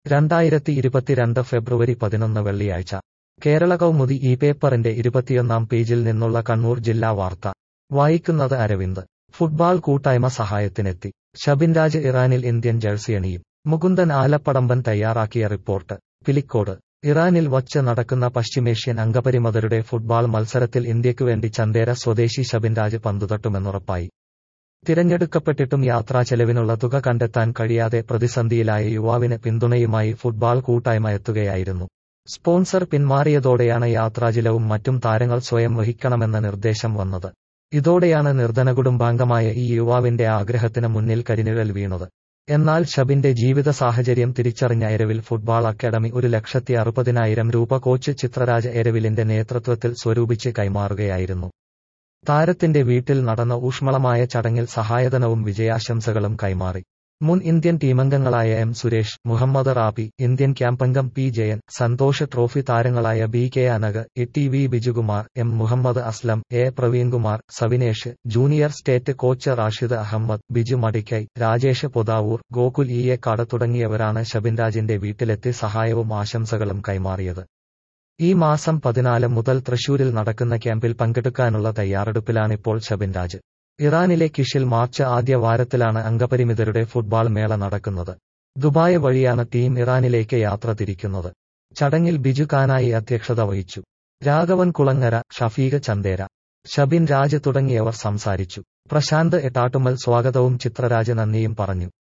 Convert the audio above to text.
രണ്ടായിരത്തി ഇരുപത്തിരണ്ട് ഫെബ്രുവരി പതിനൊന്ന് വെള്ളിയാഴ്ച കേരള കൗമുദി ഈ പേപ്പറിന്റെ ഇരുപത്തിയൊന്നാം പേജിൽ നിന്നുള്ള കണ്ണൂർ ജില്ലാ വാർത്ത വായിക്കുന്നത് അരവിന്ദ് ഫുട്ബാൾ കൂട്ടായ്മ സഹായത്തിനെത്തി ഷബിൻ രാജ് ഇറാനിൽ ഇന്ത്യൻ ജേഴ്സി അണിയും മുകുന്ദൻ ആലപ്പടമ്പൻ തയ്യാറാക്കിയ റിപ്പോർട്ട് പിലിക്കോട് ഇറാനിൽ വച്ച് നടക്കുന്ന പശ്ചിമേഷ്യൻ അംഗപരിമിതരുടെ ഫുട്ബാൾ മത്സരത്തിൽ ഇന്ത്യയ്ക്കു വേണ്ടി ചന്ദേര സ്വദേശി ഷബിൻ രാജ് പന്തുതട്ടുമെന്നുറപ്പായി തിരഞ്ഞെടുക്കപ്പെട്ടിട്ടും യാത്രാ ചെലവിനുള്ള തുക കണ്ടെത്താൻ കഴിയാതെ പ്രതിസന്ധിയിലായ യുവാവിന് പിന്തുണയുമായി ഫുട്ബാൾ കൂട്ടായ്മ എത്തുകയായിരുന്നു സ്പോൺസർ പിന്മാറിയതോടെയാണ് യാത്രാചിലവും മറ്റും താരങ്ങൾ സ്വയം വഹിക്കണമെന്ന നിർദ്ദേശം വന്നത് ഇതോടെയാണ് നിർധന കുടുംബാംഗമായ ഈ യുവാവിന്റെ ആഗ്രഹത്തിന് മുന്നിൽ കരിനിഴൽ വീണത് എന്നാൽ ഷബിന്റെ ജീവിത സാഹചര്യം തിരിച്ചറിഞ്ഞ എരവിൽ ഫുട്ബാൾ അക്കാദമി ഒരു ലക്ഷത്തി അറുപതിനായിരം രൂപ കോച്ച് ചിത്രരാജ എരവിലിന്റെ നേതൃത്വത്തിൽ സ്വരൂപിച്ച് കൈമാറുകയായിരുന്നു താരത്തിന്റെ വീട്ടിൽ നടന്ന ഊഷ്മളമായ ചടങ്ങിൽ സഹായധനവും വിജയാശംസകളും കൈമാറി മുൻ ഇന്ത്യൻ ടീമംഗങ്ങളായ എം സുരേഷ് മുഹമ്മദ് റാബി ഇന്ത്യൻ ക്യാമ്പംഗം പി ജയൻ സന്തോഷ് ട്രോഫി താരങ്ങളായ B K Anag E T V Bijukumar M Muhammad Aslam A Praveenkumar Savinesh junior state coach Rashid Ahmed Biju Madikkai Rajesh Pothavoor Gokul Eeyyakkad തുടങ്ങിയവരാണ് ഷബിൻരാജിന്റെ വീട്ടിലെത്തി സഹായവും ആശംസകളും കൈമാറിയത് ഈ മാസം പതിനാല് മുതൽ തൃശൂരിൽ നടക്കുന്ന ക്യാമ്പിൽ പങ്കെടുക്കാനുള്ള തയ്യാറെടുപ്പിലാണിപ്പോൾ ഷബിൻരാജ് ഇറാനിലെ കിഷിൽ മാർച്ച് ആദ്യ വാരത്തിലാണ് അംഗപരിമിതരുടെ ഫുട്ബാൾ മേള നടക്കുന്നത് ദുബായ് വഴിയാണ് ടീം ഇറാനിലേക്ക് യാത്ര തിരിക്കുന്നത് ചടങ്ങിൽ ബിജു കാനായി അധ്യക്ഷത വഹിച്ചു രാഘവൻ കുളങ്ങര ഷഫീഖ് ചന്ദേര ഷബിൻ രാജ് തുടങ്ങിയവർ സംസാരിച്ചു പ്രശാന്ത് എട്ടാട്ടുമൽ സ്വാഗതവും ചിത്രരാജ് നന്ദിയും പറഞ്ഞു